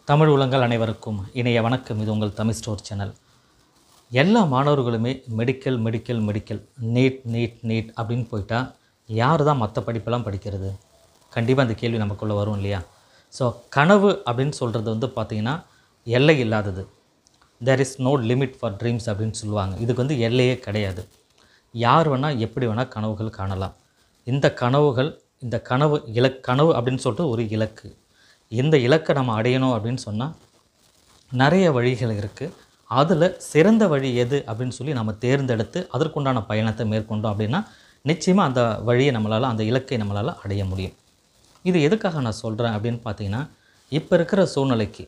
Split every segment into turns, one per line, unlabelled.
தமிழ் உலங்கள் அனைவருக்கும் இணைய வணக்கம் இது உங்கள் தமிழ் ஸ்டோர் சேனல் எல்லா மாணவர்களுமே medical medical medical NEET NEET NEET அப்படின்னு போயிட்டா யார் தான் மற்ற படிப்பெல்லாம் படிக்கிறது கண்டிப்பாக அந்த கேள்வி நமக்குள்ளே வரும் இல்லையா ஸோ கனவு அப்படின்னு சொல்கிறது வந்து பார்த்திங்கன்னா எல்லை இல்லாதது there is no limit for dreams அப்படின்னு சொல்லுவாங்க இதுக்கு வந்து எல்லையே கிடையாது யார் வேணால் எப்படி வேணால் கனவுகள் காணலாம் இந்த கனவுகள் இந்த கனவு இலக் கனவு அப்படின்னு சொல்லிட்டு ஒரு இலக்கு இந்த இலக்கை நம்ம அடையணும் அப்படின்னு சொன்னால் நிறைய வழிகள் இருக்குது அதில் சிறந்த வழி எது அப்படின்னு சொல்லி நம்ம தேர்ந்தெடுத்து அதற்குண்டான பயணத்தை மேற்கொண்டோம் அப்படின்னா நிச்சயமாக அந்த வழியை நம்மளால் அந்த இலக்கை நம்மளால் அடைய முடியும் இது எதுக்காக நான் சொல்கிறேன் அப்படின்னு பார்த்தீங்கன்னா இப்போ இருக்கிற சூழ்நிலைக்கு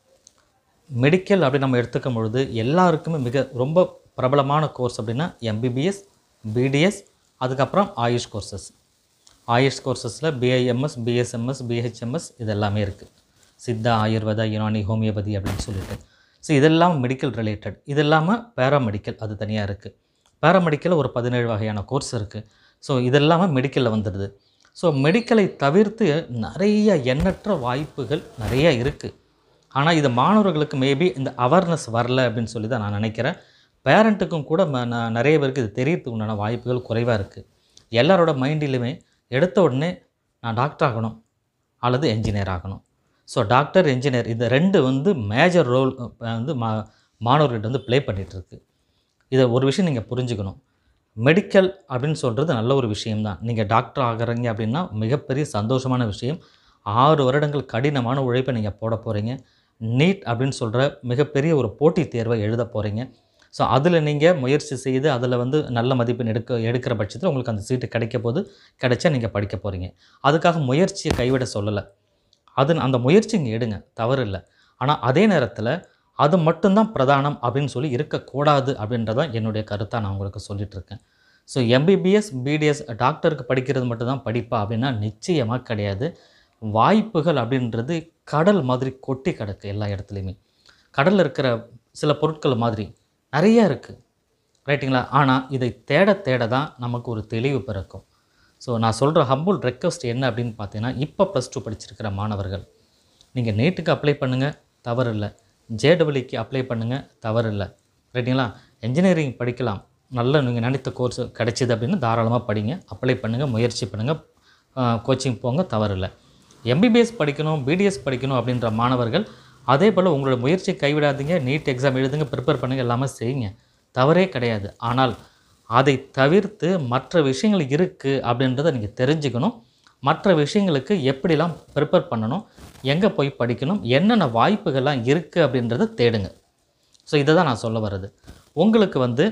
மெடிக்கல் அப்படி நம்ம எடுத்துக்கும் பொழுது எல்லாருக்குமே மிக ரொம்ப பிரபலமான கோர்ஸ் அப்படின்னா எம்பிபிஎஸ் பிடிஎஸ் அதுக்கப்புறம் AYUSH courses AYUSH கோர்சஸில் PIMS BSMS BHMS இது எல்லாமே இருக்குது சித்தா ஆயுர்வேதா யுனானி ஹோமியோபதி அப்படின்னு சொல்லிட்டு ஸோ இதெல்லாம் மெடிக்கல் ரிலேட்டட் இது இல்லாமல் பேராமெடிக்கல் அது தனியாக இருக்குது பேராமெடிக்கல் ஒரு பதினேழு வகையான கோர்ஸ் இருக்குது ஸோ இதெல்லாமே மெடிக்கலில் வந்துடுது ஸோ மெடிக்கலை தவிர்த்து நிறைய எண்ணற்ற வாய்ப்புகள் நிறைய இருக்குது ஆனால் இது மாணவர்களுக்கு மேபி இந்த அவேர்னஸ் வரல அப்படின்னு சொல்லி தான் நான் நினைக்கிறேன் பேரண்ட்டுக்கும் கூட ம- நான் நிறைய பேருக்கு இது தெரியறதுக்கு உண்டான வாய்ப்புகள் குறைவாக இருக்குது எல்லாரோட மைண்டிலுமே எடுத்த உடனே நான் டாக்டர் ஆகணும் அல்லது என்ஜினியர் ஆகணும் ஸோ டாக்டர் என்ஜினியர் இந்த ரெண்டு வந்து மேஜர் ரோல் வந்து மா மாணவர்கள்ட்ட வந்து ப்ளே பண்ணிகிட்ருக்கு இதை ஒரு விஷயம் நீங்கள் புரிஞ்சுக்கணும் மெடிக்கல் அப்படின்னு சொல்கிறது நல்ல ஒரு விஷயம்தான் நீங்கள் டாக்டர் ஆகுறீங்க அப்படின்னா மிகப்பெரிய சந்தோஷமான விஷயம் ஆறு வருடங்கள் கடினமான உழைப்பை நீங்கள் போட போகிறீங்க நீட் அப்படின்னு சொல்கிற மிகப்பெரிய ஒரு போட்டித் தேர்வை எழுத போகிறீங்க ஸோ அதில் நீங்கள் முயற்சி செய்து அதில் வந்து நல்ல மதிப்பெண் எடுக்க எடுக்கிற பட்சத்தில் உங்களுக்கு அந்த சீட்டு கிடைக்க போது கிடைச்சா நீங்கள் படிக்க போகிறீங்க அதுக்காக முயற்சியை கைவிட சொல்லலை அது அந்த முயற்சி இங்கே எடுங்க தவறு இல்லை ஆனால் அதே நேரத்தில் அது மட்டும்தான் பிரதானம் அப்படின்னு சொல்லி இருக்கக்கூடாது அப்படின்றதான் என்னுடைய கருத்தாக நான் உங்களுக்கு சொல்லிட்டு இருக்கேன் ஸோ எம்பிபிஎஸ் பிடிஎஸ் டாக்டருக்கு படிக்கிறது மட்டும்தான் படிப்பா அப்படின்னா நிச்சயமாக கிடையாது வாய்ப்புகள் அப்படின்றது கடல் மாதிரி கொட்டி கிடக்கு எல்லா இடத்துலையுமே கடலில் இருக்கிற சில பொருட்கள் மாதிரி நிறைய இருக்குது ரைட்டுங்களா ஆனால் இதை தேட தேட தான் நமக்கு ஒரு தெளிவு பிறக்கும் ஸோ நான் சொல்கிற ஹம்புல் ரெக்வஸ்ட் என்ன அப்படின்னு பார்த்தீங்கன்னா இப்போ ப்ளஸ் டூ படிச்சிருக்கிற மாணவர்கள் நீங்கள் நீட்டுக்கு அப்ளை பண்ணுங்கள் தவறு இல்லை ஜேடபிள்யூக்கு அப்ளை பண்ணுங்கள் தவறு இல்லை ரைட்டுங்களா இன்ஜினியரிங் படிக்கலாம் நல்ல நீங்கள் நினைத்த கோர்ஸ் கிடைச்சிது அப்படின்னு தாராளமாக படிங்க அப்ளை பண்ணுங்கள் முயற்சி பண்ணுங்கள் கோச்சிங் போங்க தவறு இல்லை எம்பிபிஎஸ் படிக்கணும் பிடிஎஸ் படிக்கணும் அப்படின்ற மாணவர்கள் அதே போல் உங்களோட முயற்சியை கைவிடாதீங்க நீட் எக்ஸாம் எழுதுங்க ப்ரிப்பேர் பண்ணுங்கள் எல்லாமே செய்யுங்க தவறே கிடையாது ஆனால் அதை தவிர்த்து மற்ற விஷயங்கள் இருக்குது அப்படின்றத நீங்கள் தெரிஞ்சுக்கணும் மற்ற விஷயங்களுக்கு எப்படிலாம் ப்ரிப்பேர் பண்ணணும் எங்கே போய் படிக்கணும் என்னென்ன வாய்ப்புகள்லாம் இருக்குது அப்படின்றத தேடுங்க ஸோ இதை தான் நான் சொல்ல வர்றது உங்களுக்கு வந்து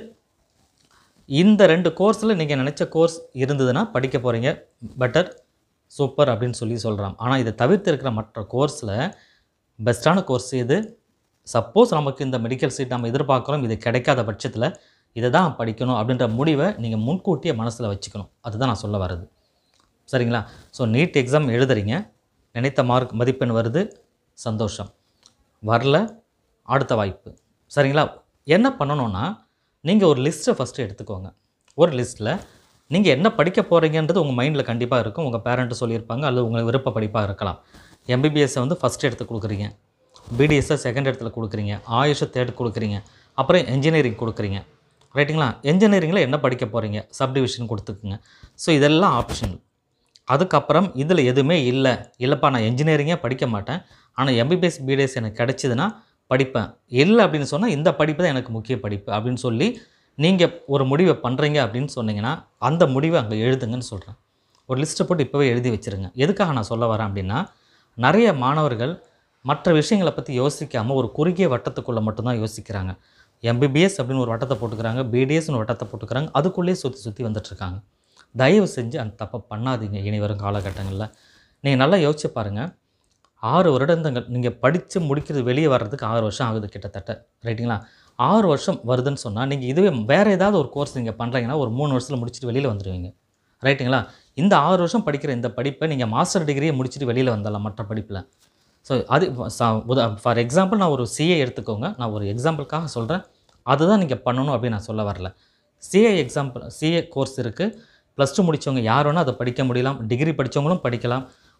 இந்த ரெண்டு கோர்ஸில் நீங்கள் நினச்ச கோர்ஸ் இருந்ததுன்னா படிக்க போகிறீங்க பெட்டர் சூப்பர் அப்படின்னு சொல்லி சொல்கிறான் ஆனால் இதை தவிர்த்து இருக்கிற மற்ற கோர்ஸில் பெஸ்ட்டான கோர்ஸ் இது சப்போஸ் நமக்கு இந்த மெடிக்கல் சீட் நம்ம எதிர்பார்க்குறோம் இது கிடைக்காத பட்சத்தில் இதை தான் படிக்கணும் அப்படின்ற முடிவை நீங்கள் முன்கூட்டியே மனசில் வச்சுக்கணும் அதுதான் நான் சொல்ல வர்றது சரிங்களா ஸோ நீட் எக்ஸாம் எழுதுறீங்க நினைத்த மார்க் மதிப்பெண் வருது சந்தோஷம் வரல அடுத்த வாய்ப்பு சரிங்களா என்ன பண்ணணும்னா நீங்கள் ஒரு லிஸ்ட்டை ஃபஸ்ட்டு எடுத்துக்கோங்க ஒரு லிஸ்ட்டில் நீங்கள் என்ன படிக்க போகிறீங்கன்றது உங்கள் மைண்டில் கண்டிப்பாக இருக்கும் உங்கள் பேரண்ட்டு சொல்லியிருப்பாங்க அல்லது உங்கள் விருப்ப படிப்பாக இருக்கலாம் எம்பிபிஎஸ்ஸை வந்து ஃபஸ்ட் எடுத்து கொடுக்குறீங்க பிடிஎஸ்ஸை செகண்ட் இடத்துல கொடுக்குறீங்க ஆயுஷை தேர்ட் கொடுக்குறீங்க அப்புறம் என்ஜினியரிங் கொடுக்குறீங்க ரைட்டுங்களா என்ஜினியரிங்கில் என்ன படிக்க போகிறீங்க சப்டிவிஷன் கொடுத்துக்குங்க ஸோ இதெல்லாம் ஆப்ஷனல் அதுக்கப்புறம் இதில் எதுவுமே இல்லை இல்லைப்பா நான் என்ஜினியரிங்கே படிக்க மாட்டேன் ஆனால் எம்பிபிஎஸ் பிடிஎஸ் எனக்கு கிடைச்சிதுன்னா படிப்பேன் இல்லை அப்படின்னு சொன்னால் இந்த படிப்பு தான் எனக்கு முக்கிய படிப்பு அப்படின்னு சொல்லி நீங்கள் ஒரு முடிவை பண்ணுறீங்க அப்படின்னு சொன்னீங்கன்னா அந்த முடிவை அங்கே எழுதுங்கன்னு சொல்கிறேன் ஒரு லிஸ்ட்டை போட்டு இப்போவே எழுதி வச்சுருங்க எதுக்காக நான் சொல்ல வரேன் அப்படின்னா நிறைய மாணவர்கள் மற்ற விஷயங்களை பற்றி யோசிக்காமல் ஒரு குறுகிய வட்டத்துக்குள்ளே மட்டும்தான் யோசிக்கிறாங்க எம்பிபிஎஸ் அப்படின்னு ஒரு வட்டத்தை போட்டுக்கிறாங்க பிடிஎஸ்னு ஒரு வட்டத்தை போட்டுக்கிறாங்க அதுக்குள்ளேயே சுற்றி சுற்றி வந்துட்டுருக்காங்க தயவு செஞ்சு அந்த தப்பை பண்ணாதீங்க இனி வரும் காலகட்டங்களில் நீங்கள் நல்லா யோசிச்சு பாருங்கள் ஆறு வருடங்கள் நீங்கள் படித்து முடிக்கிறது வெளியே வர்றதுக்கு ஆறு வருஷம் ஆகுது கிட்டத்தட்ட ரைட்டுங்களா ஆறு வருஷம் வருதுன்னு சொன்னால் நீங்கள் இதுவே வேறு ஏதாவது ஒரு கோர்ஸ் நீங்கள் பண்ணுறீங்கன்னா ஒரு மூணு வருஷத்தில் முடிச்சுட்டு வெளியில் வந்துடுவீங்க ரைட்டுங்களா இந்த ஆறு வருஷம் படிக்கிற இந்த படிப்பை நீங்கள் மாஸ்டர் டிகிரியை முடிச்சுட்டு வெளியில் வந்துடலாம் மற்ற படிப்பில் ஸோ அது ஃபார் எக்ஸாம்பிள் நான் ஒரு சிஏ எடுத்துக்கோங்க நான் ஒரு எக்ஸாம்பிளுக்காக சொல்கிறேன் அதுதான் நீங்கள் பண்ணணும் அப்படின்னு நான் சொல்ல வரல சிஏ எக்ஸாம்பிள் சிஏ கோர்ஸ் இருக்குது ப்ளஸ் டூ முடித்தவங்க யார் வேணால் அதை படிக்க முடியலாம் டிகிரி படித்தவங்களும் படிக்கலாம்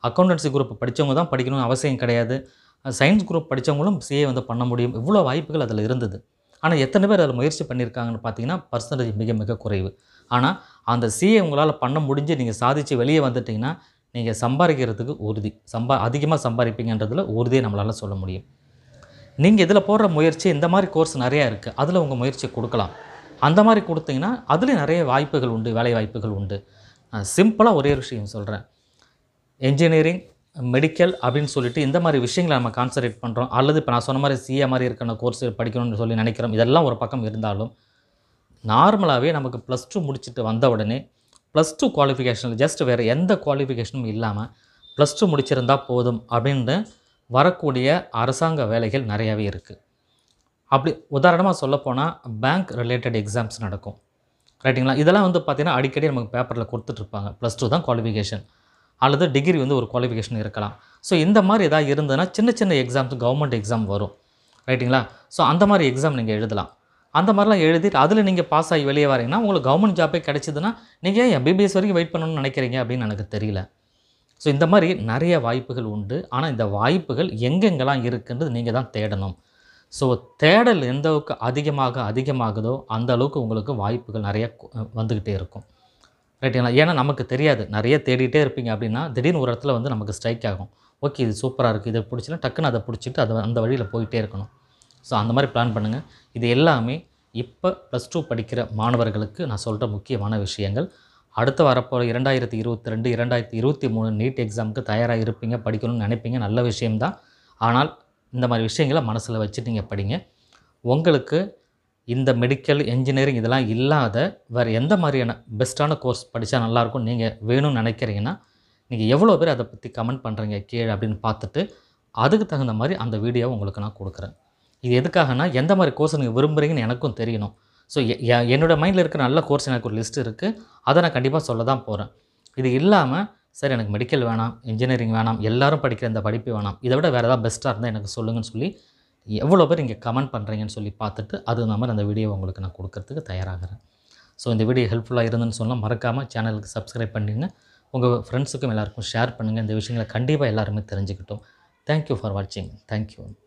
அக்கௌண்டன்சி குரூப் படித்தவங்க தான் படிக்கணும்னு அவசியம் கிடையாது சயின்ஸ் குரூப் படித்தவங்களும் சிஏ வந்து பண்ண முடியும் இவ்வளோ வாய்ப்புகள் அதில் இருந்தது ஆனால் எத்தனை பேர் அதில் முயற்சி பண்ணியிருக்காங்கன்னு பார்த்தீங்கன்னா பர்சன்டேஜ் மிக மிக குறைவு ஆனால் அந்த சிஏ உங்களால் பண்ண முடிஞ்சு நீங்கள் சாதித்து வெளியே வந்துட்டிங்கன்னா நீங்கள் சம்பாதிக்கிறதுக்கு உறுதி சம்பா அதிகமாக சம்பாதிப்பீங்கன்றதுல உறுதியை நம்மளால் சொல்ல முடியும் நீங்கள் இதில் போடுற முயற்சி இந்த மாதிரி கோர்ஸ் நிறையா இருக்குது அதில் உங்கள் முயற்சி கொடுக்கலாம் அந்த மாதிரி கொடுத்தீங்கன்னா அதுலேயும் நிறைய வாய்ப்புகள் உண்டு வேலை வாய்ப்புகள் உண்டு நான் சிம்பிளாக ஒரே ஒரு விஷயம் சொல்கிறேன் என்ஜினியரிங் மெடிக்கல் அப்படின்னு சொல்லிட்டு இந்த மாதிரி விஷயங்களை நம்ம கான்சன்ட்ரேட் பண்ணுறோம் அல்லது இப்போ நான் சொன்ன மாதிரி சிஏ மாதிரி இருக்கிற கோர்ஸ் படிக்கணும்னு சொல்லி நினைக்கிறோம் இதெல்லாம் ஒரு பக்கம் இருந்தாலும் நார்மலாகவே நமக்கு ப்ளஸ் டூ முடிச்சுட்டு வந்த உடனே ப்ளஸ் டூ குவாலிஃபிகேஷன் ஜஸ்ட் வேறு எந்த குவாலிஃபிகேஷனும் இல்லாமல் ப்ளஸ் டூ முடிச்சிருந்தா போதும் அப்படின்னு வரக்கூடிய அரசாங்க வேலைகள் நிறையாவே இருக்குது அப்படி உதாரணமாக சொல்லப்போனால் பேங்க் ரிலேட்டட் எக்ஸாம்ஸ் நடக்கும் ரைட்டுங்களா இதெல்லாம் வந்து பார்த்திங்கன்னா அடிக்கடி நமக்கு பேப்பரில் கொடுத்துட்ருப்பாங்க ப்ளஸ் டூ தான் குவாலிஃபிகேஷன் அல்லது டிகிரி வந்து ஒரு குவாலிஃபிகேஷன் இருக்கலாம் ஸோ இந்த மாதிரி ஏதாவது இருந்ததுன்னா சின்ன சின்ன எக்ஸாம்ஸ் கவர்மெண்ட் எக்ஸாம் வரும் ரைட்டுங்களா ஸோ அந்த மாதிரி எக்ஸாம் நீங்கள் எழுதலாம் அந்த மாதிரிலாம் எழுதிட்டு அதில் நீங்கள் பாஸ் ஆகி வெளியே வரீங்கன்னா உங்களுக்கு கவர்மெண்ட் ஜாப்பே கிடைச்சதுன்னா நீங்கள் ஏன் எம்பிபிஎஸ் வரைக்கும் வெயிட் பண்ணணும்னு நினைக்கிறீங்க அப்படின்னு எனக்கு தெரியல ஸோ இந்த மாதிரி நிறைய வாய்ப்புகள் உண்டு ஆனால் இந்த வாய்ப்புகள் எங்கெங்கெல்லாம் இருக்குன்றது நீங்கள் தான் தேடணும் ஸோ தேடல் எந்த அளவுக்கு அதிகமாக அதிகமாகுதோ அந்த அளவுக்கு உங்களுக்கு வாய்ப்புகள் நிறைய கு- வந்துக்கிட்டே இருக்கும் ரைட்டுங்களா ஏன்னா நமக்கு தெரியாது நிறைய தேடிட்டே இருப்பீங்க அப்படின்னா திடீர்னு ஒரு இடத்துல வந்து நமக்கு ஸ்ட்ரைக் ஆகும் ஓகே இது சூப்பராக இருக்குது இதை பிடிச்சினா டக்குன்னு அதை பிடிச்சிட்டு அதை அந்த வழியில் போயிட்டே இருக்கணும் ஸோ அந்த மாதிரி பிளான் பண்ணுங்கள் இது எல்லாமே இப்போ ப்ளஸ் டூ படிக்கிற மாணவர்களுக்கு நான் சொல்கிற முக்கியமான விஷயங்கள் அடுத்து வரப்போகிற இரண்டாயிரத்தி இருபத்தி ரெண்டு இரண்டாயிரத்தி இருபத்தி மூணு நீட் எக்ஸாமுக்கு தயாராக இருப்பீங்க படிக்கணும்னு நினைப்பீங்க நல்ல விஷயம்தான் ஆனால் இந்த மாதிரி விஷயங்களை மனசில் வச்சுட்டு நீங்கள் படிங்க உங்களுக்கு இந்த மெடிக்கல் இன்ஜினியரிங் இதெல்லாம் இல்லாத வேறு எந்த மாதிரியான பெஸ்ட்டான கோர்ஸ் படித்தா நல்லாயிருக்கும் நீங்கள் வேணும்னு நினைக்கிறீங்கன்னா நீங்கள் எவ்வளோ பேர் அதை பற்றி கமெண்ட் பண்ணுறீங்க கீழே அப்படின்னு பார்த்துட்டு அதுக்கு தகுந்த மாதிரி அந்த வீடியோவை உங்களுக்கு நான் கொடுக்குறேன் இது எதுக்காகனா எந்த மாதிரி கோர்ஸ் நீங்கள் விரும்புகிறீங்கன்னு எனக்கும் தெரியணும் ஸோ என்னோட மைண்டில் இருக்கிற நல்ல கோர்ஸ் எனக்கு ஒரு லிஸ்ட் இருக்குது அதை நான் கண்டிப்பாக சொல்ல தான் போகிறேன் இது இல்லாமல் சார் எனக்கு மெடிக்கல் வேணாம் இன்ஜினியரிங் வேணாம் எல்லாரும் படிக்கிற இந்த படிப்பு வேணாம் இதை விட வேறு ஏதாவது பெஸ்ட்டாக இருந்தால் எனக்கு சொல்லுங்கன்னு சொல்லி எவ்வளோ பேர் இங்கே கமெண்ட் பண்ணுறீங்கன்னு சொல்லி பார்த்துட்டு அது மாதிரி அந்த வீடியோ உங்களுக்கு நான் கொடுக்கறதுக்கு தயாராகிறேன் ஸோ இந்த வீடியோ ஹெல்ப்ஃபுல்லாக இருந்துன்னு சொன்னால் மறக்காமல் சேனலுக்கு சப்ஸ்கிரைப் பண்ணிடுங்க உங்கள் ஃப்ரெண்ட்ஸுக்கும் எல்லாருக்கும் ஷேர் பண்ணுங்கள் இந்த விஷயங்களை கண்டிப்பாக எல்லாருமே தெரிஞ்சுக்கிட்டோம் தேங்க்யூ ஃபார் வாட்சிங் தேங்க்யூ